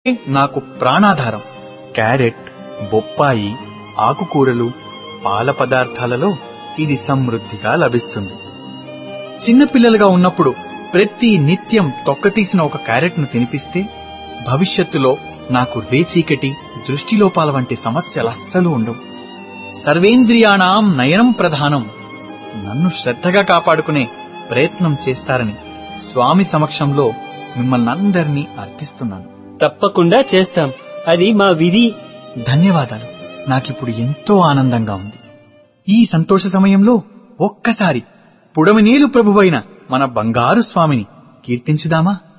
నాకు ప్రాణాధారం క్యారెట్ బొప్పాయి ఆకుకూరలు పాల పదార్థాలలో ఇది సమృద్ధిగా లభిస్తుంది చిన్నపిల్లలుగా ఉన్నప్పుడు ప్రతి నిత్యం తొక్కతీసిన ఒక క్యారెట్ను తినిపిస్తే భవిష్యత్తులో నాకు రేచీకటి దృష్టిలోపాల వంటి సమస్యలు అస్సలు ఉండవు సర్వేంద్రియాణం నయనం ప్రధానం నన్ను శ్రద్ధగా కాపాడుకునే ప్రయత్నం చేస్తారని స్వామి సమక్షంలో మిమ్మల్ని అందరినీ అర్థిస్తున్నాను తప్పకుండా చేస్తాం అది మా విధి ధన్యవాదాలు నాకిప్పుడు ఎంతో ఆనందంగా ఉంది ఈ సంతోష సమయంలో ఒక్కసారి పుడమినేలు ప్రభువైన మన బంగారు స్వామిని కీర్తించుదామా